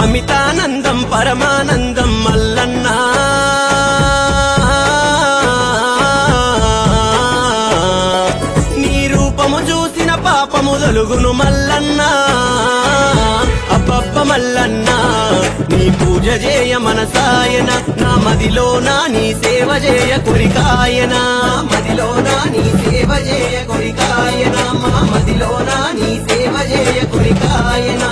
అమితానందం పరమానందం మల్లన్న నీ రూపము చూసిన పాపము తొలుగును మల్లన్న అబ్బబ్బ మల్లన్న నీ పూజ చేయ మనసాయన నా మదిలో నా నీ సేవ చేయ కొరికాయన మదిలో నా నీ సేవ చేయ కొరికాయన మా మదిలో నా నీ సేవ చేయ కొరికాయన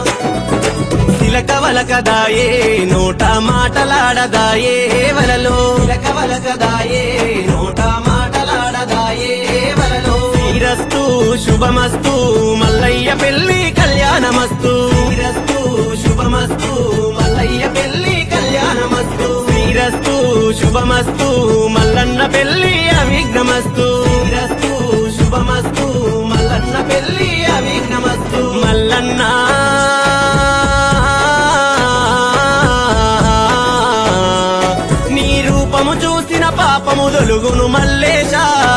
సిలకవలకదాయే నోట మాటలాడదాయే వలలో సిలకవలకదాయే నోట మాటలాడదాయే వలలో శ్రీరస్తు శుభమస్తు మల్లయ్య పెళ్లి కళ్యాణమస్తు శ్రీరస్తు శుభమస్తు మల్లయ్య పెళ్లి కళ్యాణమస్తు శ్రీరస్తు శుభమస్తు మల్లన్న పెళ్లి అవిఘ్నమస్తు శ్రీరస్తు శుభమస్తు మల్లన్న పెళ్లి అవిఘ్నమస్తు మల్లన్న నీ రూపము చూసిన పాపము దొలుగును మల్లేశ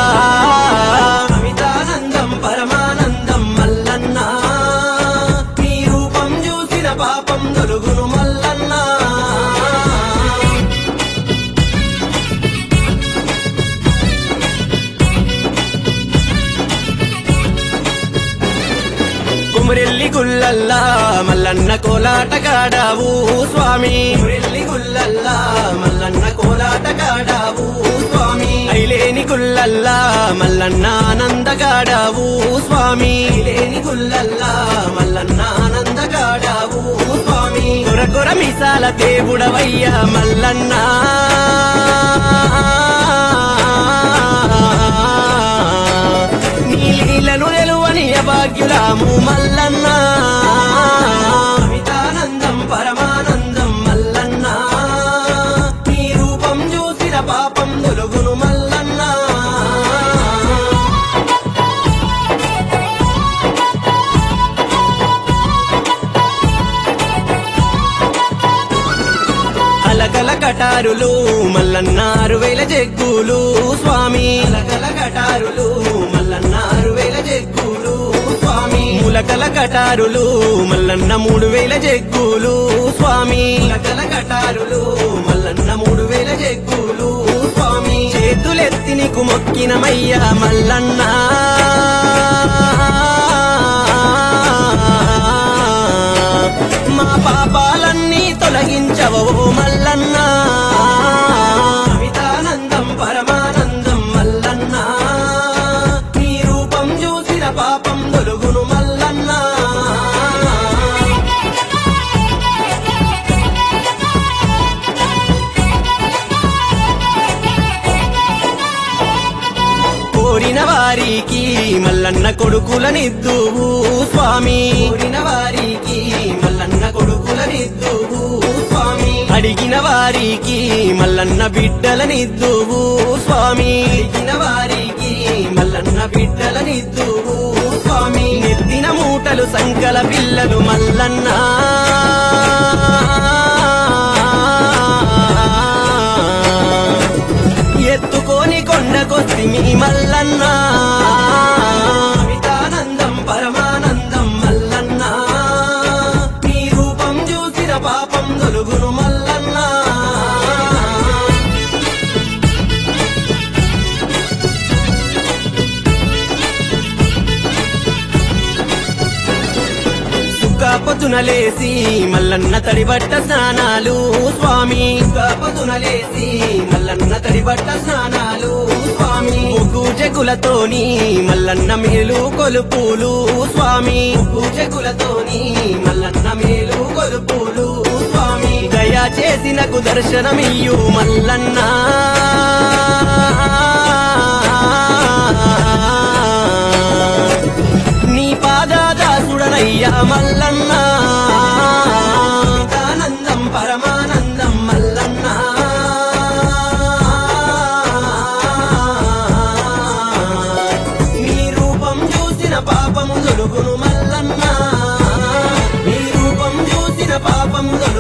అమితానందం పరమానందం మల్లన్న నీ రూపం చూసిన పాపం దొలుగును మల్లన్న కుమరెల్లి గుల్లల్లా మల్లన్న కోలాటగాడావు స్వామి కుమరెల్లి గుల్లల్లా మల్లన్న కోలాటగాడావు స్వామి ఐలేని గుల్లల్లా మల్లన్న ఆనందగాడావు స్వామి ఐలేని గుల్లల్లా మల్లన్న ఆనందగాడావు స్వామి కొర కొర మిసాల దేవుడవయ్యా మల్లన్న నీ లీలను నిలువని భాగ్యురాము మల్లన్న అమితానందం పరమానందం మల్లన్న నీ రూపం చూసిన పాపం దొలుగును మల్లన్న అలకల కటారులు మల్లన్నారు వేల జగ్గులు స్వామి అలకల కటారులు మల్లన్నారు వేల జగ్గులు స్వామి ములకల కటారులు మల్లన్న మూడు వేల జగ్గులు స్వామి ములకల కటారులు మల్లన్న మూడు వేల జగ్గులు స్వామి చేతులెత్తి నీకు మొక్కినమయ్యా మల్లన్న మా పాపాలన్నీ తొలగించవో మల్లన్న అమితానందం పరమానందం మల్లన్న నీ రూపం చూసిన పాపం దొలుగును మల్లన్న కోరిన వారికి మల్లన్న కొడుకులనిద్దువు స్వామి కోరిన వారికి మల్లన్న కొడుకులనిద్దువు స్వామి అడిగిన వారికి మల్లన్న బిడ్డలనిద్దువు స్వామి అడిగిన వారికి మల్లన్న బిడ్డలనిద్దువు స్వామి నెత్తిన మూటలు సంకల పిల్లలు మల్లన్న ఎత్తుకొని కొండకొస్తి మీ మల్లన్న అమితానందం పరమానందం మల్లన్న నీ రూపం చూసిన పాపం దొలుగును మల్లన్న సుఖాపతున లేసి మల్లన్న తడిబట్ట స్నానాలు స్వామి సుఖాపతున లేసి మల్లన్న తడిబట్ట స్నానాలు స్వామి పూజకులతోని మల్లన్న మేలు కొలుపులు స్వామి పూజకులతోని మల్లన్న మేలు కొలుపులు స్వామి దయా చేసినకు దర్శనమియ్యు మల్లన్న నీ పాదాదాసుడనయ్యా మల్లన్న ఆనందం పరమానందం మల్లన్న నీ రూపం చూసిన పాపము దొలుగును మల్లన్న నీ రూపం చూసిన పాపము దొలుగును